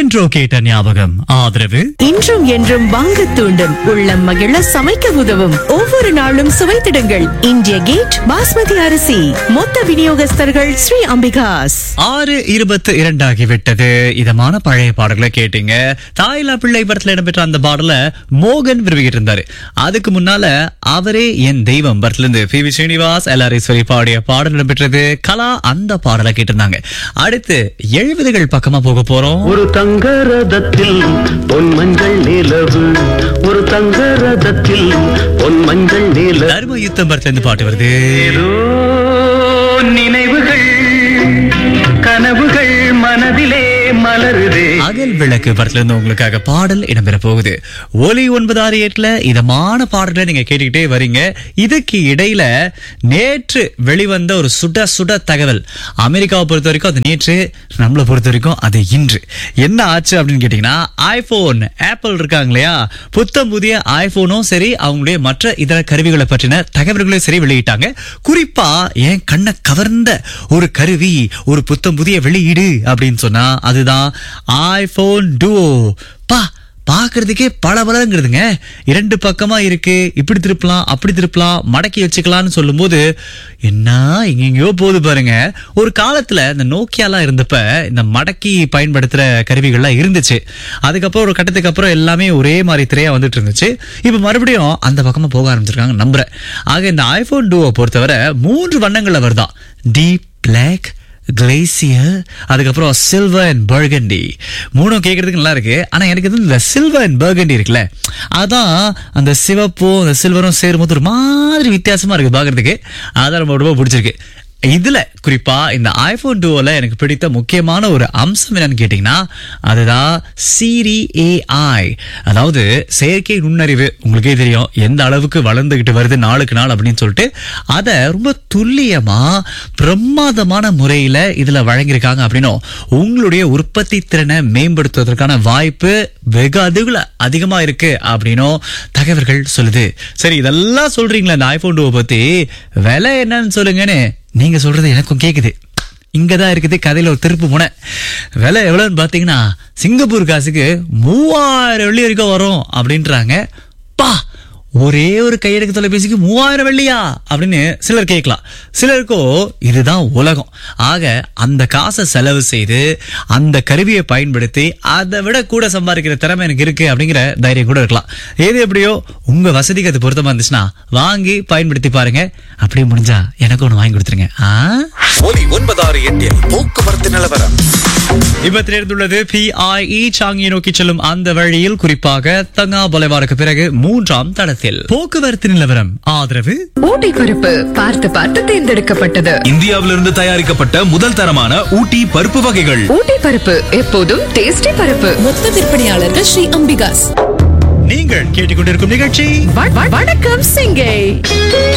intro கேட்ட ஞாபகம் ஆதரவு இன்றும் என்றும் வாங்க தூண்டும் உள்ளம் மகிழ சமைக்க உதவும் ஒவ்வொரு நாளும் சுவைத்திடுங்கள் இந்திய கேட் பாஸ்மதி அரிசி மொத்த விநியோகஸ்தர்கள் ஸ்ரீ அம்பிகாஸ் ஆறு இருபத்து இரண்டாகிவிட்டது இதமான பழைய பாடல்களை கேட்டீங்க தாயிலா பிள்ளை படத்துல இடம்பெற்ற அந்த பாடல மோகன் விரும்பிக்கிட்டு இருந்தாரு அதுக்கு முன்னால அவரே என் தெய்வம் படத்துல இருந்து பி வி ஸ்ரீனிவாஸ் எல்ஆர்ஈஸ்வரி பாடிய பாடல் இடம்பெற்றது கலா அந்த பாடலை கேட்டிருந்தாங்க அடுத்து எழுபதுகள் பக்கமா போக போறோம் ஒரு தங்க ரதத்தில் பொன் மஞ்சள் நிலவு ஒரு தங்க ரதத்தில் பொன் மஞ்சள் நிலவு தர்ம யுத்தம் படத்துல இருந்து பாட்டு வருது ஏதோ நினைவுகள் கனவுகள் மனதிலே மலருதே அகல் விளக்கு படத்துல இருந்து உங்களுக்காக பாடல் இடம்பெற போகுது ஒலி ஒன்பது ஆறு எட்டுல இதமான பாடல்களை நீங்க கேட்டுக்கிட்டே வரீங்க இதுக்கு இடையில நேற்று வெளிவந்த ஒரு சுட சுட தகவல் அமெரிக்காவை பொறுத்த வரைக்கும் அது நேற்று நம்மளை பொறுத்த வரைக்கும் அது இன்று என்ன ஆச்சு அப்படின்னு கேட்டீங்கன்னா ஐபோன் ஆப்பிள் இருக்காங்க இல்லையா புத்தம் புதிய ஐபோனும் சரி அவங்களுடைய மற்ற இதர கருவிகளை பற்றின தகவல்களையும் சரி வெளியிட்டாங்க குறிப்பா என் கண்ணை கவர்ந்த ஒரு கருவி ஒரு புத்தம் புதிய வெளியீடு அப்படின்னு சொன்னா அதுதான் ஐபோன் டூ பா பார்க்கறதுக்கே பல பலங்கிறதுங்க இரண்டு பக்கமா இருக்கு இப்படி திருப்பலாம் அப்படி திருப்பலாம் மடக்கி வச்சுக்கலாம்னு சொல்லும்போது என்ன எங்கெங்கயோ போகுது பாருங்க ஒரு காலத்துல இந்த நோக்கியாலாம் இருந்தப்ப இந்த மடக்கி பயன்படுத்துற கருவிகள்லாம் இருந்துச்சு அதுக்கப்புறம் ஒரு கட்டத்துக்கு அப்புறம் எல்லாமே ஒரே மாதிரி திரையா வந்துட்டு இருந்துச்சு இப்ப மறுபடியும் அந்த பக்கமா போக ஆரம்பிச்சிருக்காங்க நம்புறேன் ஆக இந்த ஐபோன் டூவை பொறுத்தவரை மூன்று வண்ணங்கள்ல வருதான் டீப் பிளாக் கிளேசியர் அதுக்கப்புறம் சில்வர் அண்ட் பர்கண்டி மூணும் கேட்கறதுக்கு நல்லா இருக்கு ஆனா எனக்கு வந்து இந்த சில்வர் அண்ட் பர்கண்டி இருக்குல்ல அதான் அந்த சிவப்பும் அந்த சில்வரும் சேரும்போது ஒரு மாதிரி வித்தியாசமா இருக்கு பாக்குறதுக்கு அதான் ரொம்ப ரொம்ப பிடிச்சிருக்கு இதுல குறிப்பா இந்த ஐபோன் டூவில் எனக்கு பிடித்த முக்கியமான ஒரு அம்சம் என்னன்னு கேட்டீங்கன்னா அதுதான் சிரி ஏஐ அதாவது செயற்கை நுண்ணறிவு உங்களுக்கே தெரியும் எந்த அளவுக்கு வளர்ந்துகிட்டு வருது நாளுக்கு நாள் அப்படின்னு சொல்லிட்டு அதை ரொம்ப துல்லியமா பிரமாதமான முறையில இதுல வழங்கியிருக்காங்க அப்படின்னும் உங்களுடைய உற்பத்தி திறனை மேம்படுத்துவதற்கான வாய்ப்பு வெகு அதிகள அதிகமா இருக்கு அப்படின்னும் தகவல்கள் சொல்லுது சரி இதெல்லாம் சொல்றீங்களா இந்த ஐபோன் டூவை பத்தி விலை என்னன்னு சொல்லுங்கன்னு நீங்க சொல்றது எனக்கும் கேக்குது இங்கதான் இருக்குது கதையில ஒரு திருப்பு முனை விலை எவ்வளவுன்னு பாத்தீங்கன்னா சிங்கப்பூர் காசுக்கு மூவாயிரம் வெள்ளி வரைக்கும் வரும் அப்படின்றாங்க பா ஒரே ஒரு கையெடுக்க தொலைபேசிக்கு மூவாயிரம் வெள்ளியா அப்படின்னு சிலர் கேட்கலாம் சிலருக்கோ இதுதான் உலகம் ஆக அந்த காசை செலவு செய்து அந்த கருவியை பயன்படுத்தி அதை விட கூட சம்பாதிக்கிற திறமை எனக்கு இருக்கு அப்படிங்கிற தைரியம் கூட இருக்கலாம் எது எப்படியோ உங்க வசதிக்கு அது பொருத்தமா இருந்துச்சுன்னா வாங்கி பயன்படுத்தி பாருங்க அப்படியே முடிஞ்சா எனக்கு ஒண்ணு வாங்கி கொடுத்துருங்க ஆ ஒலி ஒன்பதாறு எட்டில் போக்குவரத்து நிலவரம் விபத்தில் இருந்துள்ளது பிஐஇ சாங்கியை நோக்கி செல்லும் அந்த வழியில் குறிப்பாக தங்கா பலைவாருக்கு பிறகு மூன்றாம் தடத்தில் போக்குவரத்து நிலவரம் ஆதரவு ஊட்டி பருப்பு பார்த்து பார்த்து தேர்ந்தெடுக்கப்பட்டது இந்தியாவிலிருந்து தயாரிக்கப்பட்ட முதல் தரமான ஊட்டி பருப்பு வகைகள் ஊட்டி பருப்பு எப்போதும் டேஸ்டி பருப்பு மொத்த விற்பனையாளர்கள் ஸ்ரீ அம்பிகாஸ் நீங்கள் கேட்டுக்கொண்டிருக்கும் நிகழ்ச்சி வ- வ- வணக்கம் சிங்கை